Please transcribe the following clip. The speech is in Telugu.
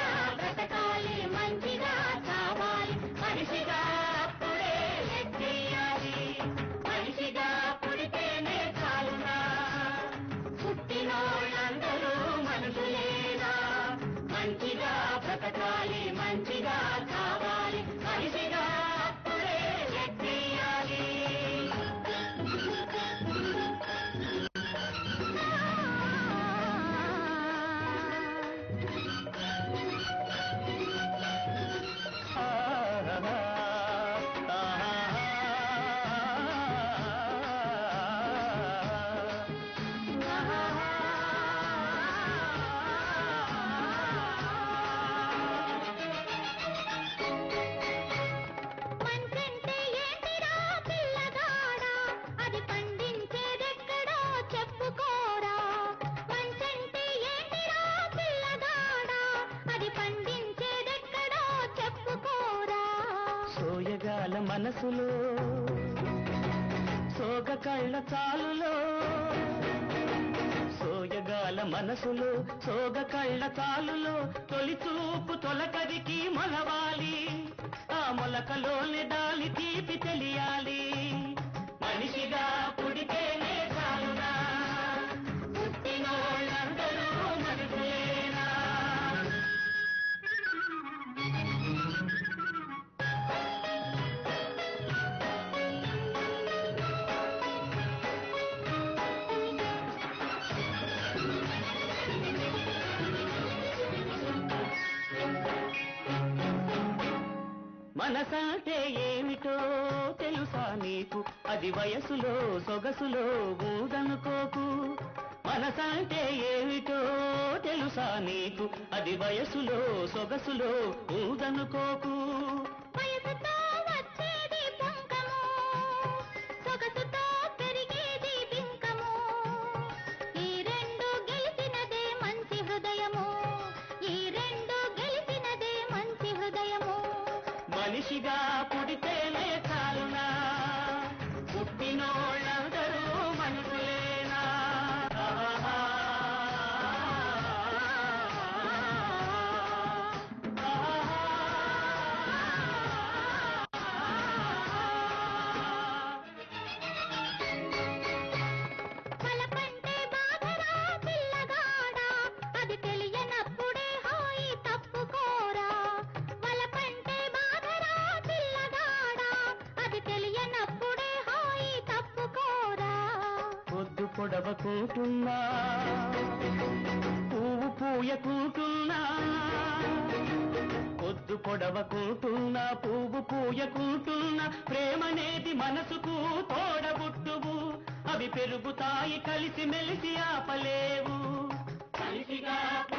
బ్రతకాలి మంచిగా చావాలి మనిషిగా అప్పుడే ఎక్కేయాలి మనిషిగా పుడితేనే చాలునా పుట్టినోళ్ళందరూ మనుషులేనా మంచిగా బ్రతకాలి మంచిగా చావాలి మనిషిగా అప్పుడే ఎక్కేయాలి మంచంటే ఏంటిరా పిల్లగాడా అది పండించేదెక్కడో చెప్పుకోరా మంచంటే ఏంటిరా పిల్లగాడా అది పండించేదెక్కడో చెప్పుకోరా సోయగాల మనసులో సోగ కళ్ళ చాలులో సోయగాల మనసులో సోగ కళ్ళ చాలులో తొలి చూపు తొలకరికి మొలవాలి ఆ మొలకలోని దాలి తీపి తెలియాలి మనిషిగా పుడితేనే చాలునా పుట్టినోళ్ళందరూ మనుషులేనా మనసంటే ఏమిటో తెలుసా నీకు అది వయసులో సొగసులో ఊదనుకోకు మనసంటే ఏమిటో తెలుసా నీకు అది వయసులో సొగసులో ఊదనుకోకు వయసుతో వచ్చేది పొంకము సొగసుతో పెరిగేది బింకము ఈ రెండు గెలిచినదే మంచి హృదయము ఈ రెండు గెలిచినదే మంచి హృదయము మనిషిగా పుడితేనే చాలునా పుట్టినోళ్ళందరూ మనుషులేనా కలపంటే బాధరా పిల్లగాడా అది తెలియనప్పుడే హాయి తప్పుకోరా వలపంటే బాధరా పిల్లగాడా అది తెలియనప్పుడే హాయి తప్పుకోరా పొద్దు పొడవకుంటున్నా పువ్వు పూయకుంటున్నా పొద్దు పొడవకుంటున్నా పువ్వు పూయకుంటున్నా ప్రేమనేది మనసుకు తోడబుట్టువు అవి పెరుగుతాయి కలిసి మెలిసి ఆపలేవు కలిసిగా